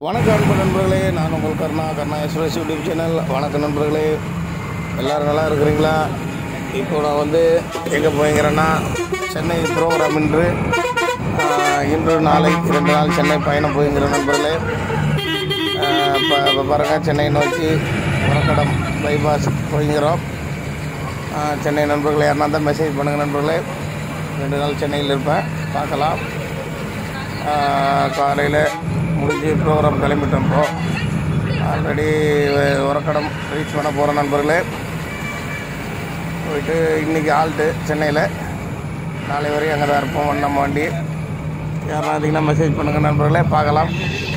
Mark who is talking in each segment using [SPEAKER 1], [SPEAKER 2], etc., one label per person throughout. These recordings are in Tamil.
[SPEAKER 1] வணக்கம் அன்பு நண்பர்களே நான் உங்கள் Karuna Karuna express YouTube channel வணக்கம் நண்பர்களே எல்லோரும் நல்லா இருக்கிறீங்களா இப்போ நான் வந்து எங்கே போய்க்கிறேன்னா சென்னை ப்ரோக்ராம் இன்று ஆஹ், இன்று நாளை இரண்டு நாள் சென்னை பயணம் போய்க்கிறேன் நண்பர்களே ஆஹ், இப்போ இப்போ பாருங்கள் சென்னை நோக்கி புறக்கடம் பைபாஸ் போய்க்கிறோம் ஆஹ், சென்னை நண்பர்களே யாருனா தான் மெசேஜ் பண்ணுங்கள் நண்பர்களே ரெண்டு நாள் சென்னையில் இருப்பேன் பார்க்கலாம் காலையில் முடிஞ்சு ப்ரோக்ராம் கிளம்பிட்டோம் இப்போ ஆல்ரெடி உரக்கடம் ரீச் பண்ண போகிற நண்பர்களே போயிட்டு இன்றைக்கி ஆல்ட்டு சென்னையில் நாளை வரையும் அங்கே தான் இருப்போம் நம்ம வண்டி யாரெல்லாம் இருந்தீங்கன்னா மெசேஜ் பண்ணுங்கள் நண்பர்களே பார்க்கலாம்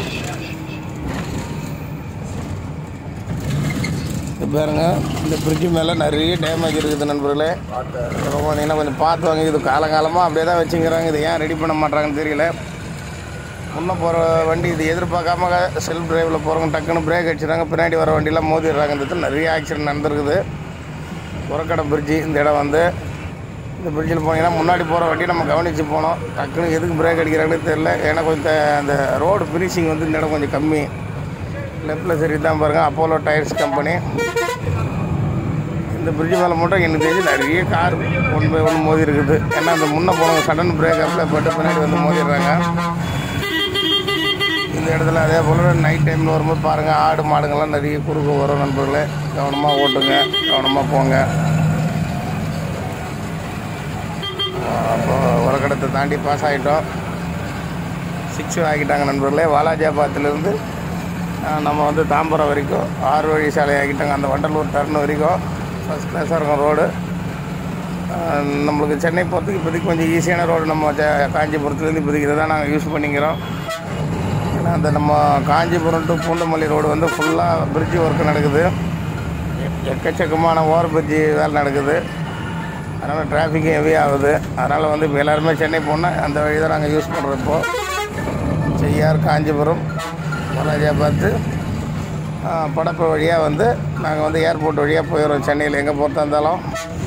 [SPEAKER 1] இது பாருங்க இந்த பிரிட்ஜு மேலே நிறைய டேமேஜ் இருக்குது நண்பர்களே இப்போ பார்த்தீங்கன்னா கொஞ்சம் பார்த்து வாங்க இது காலங்காலமாக அப்படியே தான் வச்சுங்கிறாங்க இது ஏன் ரெடி பண்ண மாட்டாங்கன்னு தெரியல முன்னே போகிற வண்டி இது எதிர்பார்க்காம செல்ஃப் டிரைவில் போகிறவங்க டக்குன்னு பிரேக் அடிச்சிடுறாங்க பின்னாடி வர வண்டியெல்லாம் மோதிடுறாங்க இந்த இடத்துல நிறைய ஆக்சிடென்ட் நடந்திருக்குது உரக்கடை பிரிட்ஜி இந்த இடம் வந்து இந்த பிரிட்ஜில் போனீங்கன்னா முன்னாடி போகிற வண்டி நம்ம கவனித்து போனோம் டக்குன்னு எதுக்கு பிரேக் அடிக்கிறாங்கன்னு தெரியல ஏன்னா கொஞ்சம் த- அந்த ரோடு ஃபினிஷிங் வந்து இந்த இடம் கொஞ்சம் கம்மி லெஃப்டில் சரி தான் பாருங்கள் அப்போலோ டயர்ஸ் கம்பெனி இந்த பிரிட்ஜ் மேலே மட்டும் எனக்கு தெரிஞ்சு நிறைய கார் ஒன் பை ஒன் மோதி இருக்குது ஏன்னா அந்த முன்னே போனவங்க சடன் பிரேக் அப்பில் பட்டு பின்னாடி வந்து மோதிடுறாங்க இந்த இடத்துல அதே போல் நைட் டைமில் வரும்போது பாருங்கள் ஆடு மாடுங்கள்லாம் நிறைய குறுக்கு வரும் நண்பர்களே கவனமாக ஓட்டுங்க கவனமாக போங்க அப்போ உரக்கடத்தை தாண்டி பாஸ் ஆகிட்டோம் சிக்ஸ் ஆகிட்டாங்க நண்பர்களே வாலாஜாபாத்துலேருந்து நம்ம வந்து தாம்பரம் வரைக்கும் ஆறு வழி சாலை ஆகிட்டாங்க அந்த வண்டலூர் டர்ன் வரைக்கும் ஃபஸ்ட் கிளாஸாக இருக்கும் ரோடு நம்மளுக்கு சென்னை போகிறதுக்கு இப்போதைக்கு கொஞ்சம் ஈஸியான ரோடு நம்ம ஜ- காஞ்சிபுரத்துலேருந்து இப்போதைக்கு இதை தான் நாங்கள் யூஸ் பண்ணிக்கிறோம் ஏன்னா அந்த நம்ம காஞ்சிபுரம் டு பூந்தமல்லி ரோடு வந்து ஃபுல்லாக பிரிட்ஜ் ஒர்க் நடக்குது எ- எக்கச்சக்கமான ஓவர் பிரிட்ஜி வேலை நடக்குது அதனால் டிராஃபிக்கும் ஹெவி ஆகுது அதனால் வந்து இப்போ எல்லாருமே சென்னை போனால் அந்த வழி தான் நாங்கள் யூஸ் பண்ணுறோம் இப்போது செய்யார் காஞ்சிபுரம் பாலாஜியாபாத்து படப்பு வழியாக வந்து நாங்கள் வந்து ஏர்போர்ட் வழியாக போயிடுறோம் சென்னையில் எங்கே போகிறதா இருந்தாலும்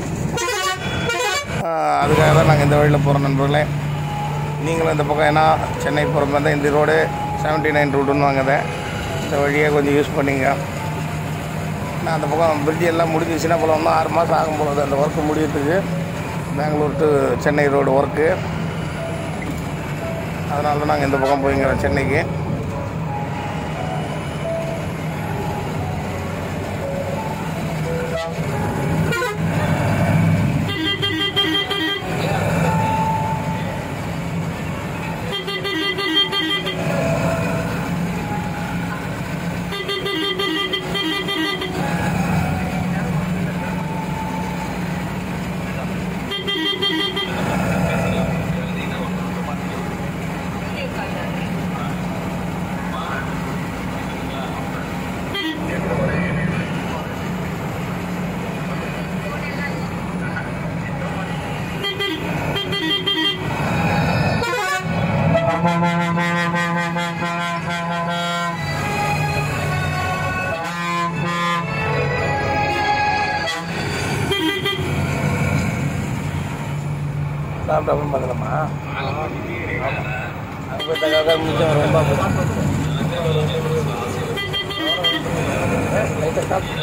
[SPEAKER 1] ஆ, அதுக்காக தான் நாங்கள் இந்த வழியில் போகிறோம் நண்பர்களே நீங்களும் இந்த பக்கம் ஏன்னா சென்னை போகிற மாதிரி தான் இந்த ரோடு செவன்ட்டி நைன் ரூட்டுன்னு வாங்குது இந்த வழியை கொஞ்சம் யூஸ் பண்ணிங்க நான் அந்த பக்கம் பிரிட்ஜ் எல்லாம் முடிஞ்சிச்சுன்னா போல இன்னும் ஆறு மாதம் ஆகும் போகுது அந்த ஒர்க்கு முடியறதுக்கு Bangalore to Chennai road work அதனால தான் நாங்கள் இந்த பக்கம் போய்ங்கிறோம் சென்னைக்கு சாப்பிட்டு அப்புறம் பார்க்கலாமா அங்கே போய் தக்காக்கா மிச்சம் ரொம்ப லைட்டாக சாப்பிட்டு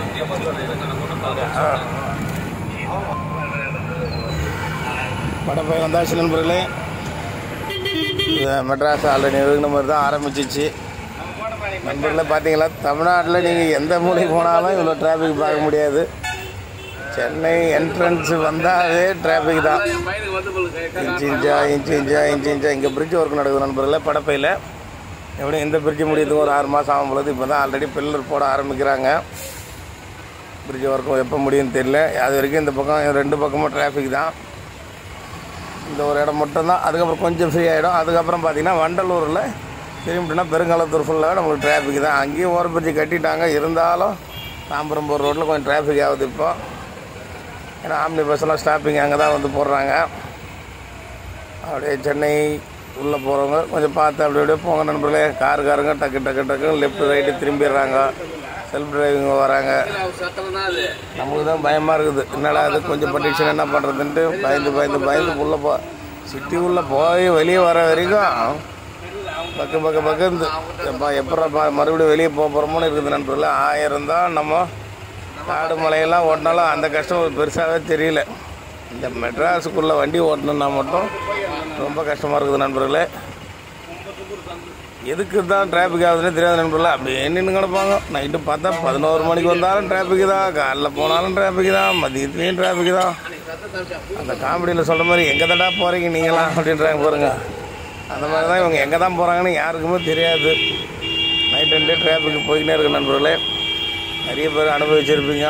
[SPEAKER 1] படம் போய் வந்தாச்சு நண்பர்களே இது மெட்ராஸ் ஆல்ரெடி இருக்கிற மாதிரி தான் ஆரம்பிச்சிச்சு நண்பர்களே பார்த்தீங்களா தமிழ்நாட்டில் நீங்கள் எந்த மூலைக்கு போனாலும் இவ்வளோ டிராஃபிக் பார்க்க முடியாது சென்னை என்ட்ரன்ஸ் வந்தாலே டிராஃபிக் தான் இன்ச்சு இன்ச்சா இன்ச்சு இன்ச்சா இன்ச்சு இன்ச்சா இங்கே பிரிட்ஜ் ஒர்க் நடக்குது நண்பர்களே படப்பையில் எப்படியும் இந்த பிரிட்ஜ் முடியறதுக்கு ஒரு ஆறு மாதம் ஆகும் பொழுது இப்போ தான் ஆல்ரெடி பில்லர் போட ஆரம்பிக்கிறாங்க பிரிட்ஜ் ஒர்க்கும் எப்போ முடியும்னு தெரியல அது வரைக்கும் இந்த பக்கம் ரெண்டு பக்கமும் டிராஃபிக் தான் இந்த ஒரு இடம் மட்டும்தான் அதுக்கப்புறம் கொஞ்சம் ஃப்ரீ ஆகிடும் அதுக்கப்புறம் பார்த்தீங்கன்னா வண்டலூரில் திரும்பிட்டுனா பெருங்காலத்தூர் ஃபுல்லாக நம்மளுக்கு டிராஃபிக் தான் அங்கேயும் ஓவர் பிரிட்ஜ் கட்டிட்டாங்க இருந்தாலும் தாம்பரம் போகிற ரோட்டில் கொஞ்சம் டிராஃபிக் ஆகுது இப்போ ஏன்னா ஆம்னி பஸ்ஸெல்லாம் ஸ்டாப்பிங் அங்கே தான் வந்து போடுறாங்க அப்படியே சென்னை உள்ளே போகிறவங்க கொஞ்சம் பார்த்து அப்படி அப்படியே போங்க நண்பர்களே காருக்காரங்க டக்கு டக்கு டக்கு லெஃப்ட் ரைட்டு திரும்பிடுறாங்க செல்ஃப் டிரைவிங் வராங்க நமக்கு தான் பயமாக இருக்குது என்னடா அது கொஞ்சம் பட்டிஷன் என்ன பண்ணுறதுன்ட்டு பயந்து பயந்து பயந்து உள்ளே போ சிட்டி உள்ளே போய் வெளியே வர வரைக்கும் பக்க பக்க பக்கம் எப்போ எப்போ மறுபடியும் வெளியே போக போகிறோமோன்னு இருக்குது நண்பர்களே ஆயிரம் தான் நம்ம காடு மலையெல்லாம் ஓட்டினாலும் அந்த கஷ்டம் பெருசாகவே தெரியல இந்த மெட்ராஸுக்குள்ளே வண்டி ஓட்டணுன்னா மட்டும் ரொம்ப கஷ்டமாக இருக்குது நண்பர்களே எதுக்கு தான் டிராஃபிக் ஆகுதுன்னே தெரியாது நண்பர்களே அப்படியே நின்று கிடப்பாங்க நைட்டு பார்த்தா பதினோரு மணிக்கு வந்தாலும் டிராஃபிக் தான் காலைல போனாலும் டிராஃபிக் தான் மதியத்துலேயும் டிராஃபிக் தான் அந்த காமெடியில் சொல்கிற மாதிரி எங்கே தடா போகிறீங்க நீங்களாம் அப்படின்றாங்க பாருங்க அந்த மாதிரி தான் இவங்க எங்கே தான் போகிறாங்கன்னு யாருக்குமே தெரியாது நைட் அண்ட் டே டிராஃபிக் போய்க்கினே இருக்கு நண்பர்களே நிறைய பேர் அனுபவிச்சிருப்பீங்க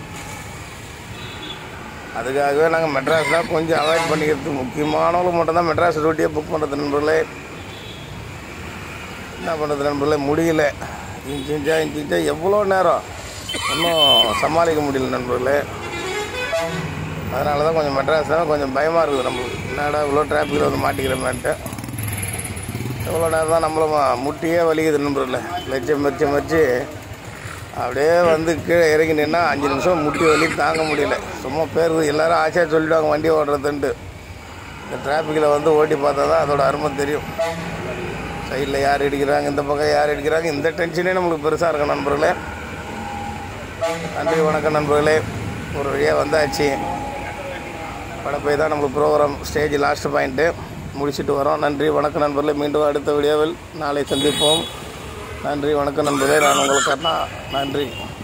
[SPEAKER 1] அதுக்காகவே நாங்கள் மெட்ராஸ்லாம் கொஞ்சம் அவாய்ட் பண்ணிக்கிறது முக்கியமானவங்களுக்கு மட்டும்தான் மெட்ராஸ் ரூட்டியை புக் பண்ணுறது நண்பர்களே என்ன பண்ணுறது நண்பர்களே முடியல இன்ச்சு இன்ச்சா இன்ச்சு இன்ச்சா எவ்வளோ நேரம் இன்னும் சமாளிக்க முடியல நண்பர்களே அதனால தான் கொஞ்சம் மெட்ராஸ்லாம் கொஞ்சம் பயமாக இருக்குது நம்மளுக்கு என்னடா இவ்வளோ டிராஃபிக்கில் வந்து மாட்டிக்கிறோமேன்ட்டு எவ்வளோ நேரம் தான் நம்மளும் முட்டியே வலிக்குது நண்பர்களே லட்சம் மரிச்சு மரிச்சு அப்படியே வந்து கீழே இறங்கி நின்னா அஞ்சு நிமிஷம் முட்டி வலி தாங்க முடியல சும்மா பேர் எல்லாரும் ஆசையாக சொல்லிட்டாங்க வண்டி ஓடுறதுன்ட்டு இந்த டிராஃபிக்கில் வந்து ஓட்டி பார்த்தா தான் அதோட அருமை தெரியும் சைடில் யார் இடிக்கிறாங்க இந்த பக்கம் யார் இடிக்கிறாங்க இந்த டென்ஷனே நம்மளுக்கு பெருசாக இருக்கும் நண்பர்களே நன்றி வணக்கம் நண்பர்களே ஒரு வழியாக வந்தாச்சு வட போய் தான் நம்மளுக்கு ப்ரோக்ராம் ஸ்டேஜ் லாஸ்ட் பாயிண்ட்டு முடிச்சுட்டு வரோம் நன்றி வணக்கம் நண்பர்களே மீண்டும் அடுத்த வீடியோவில் நாளை சந்திப்போம் நன்றி வணக்கம் நண்பர்களே நான் உங்களுக்கு அண்ணா நன்றி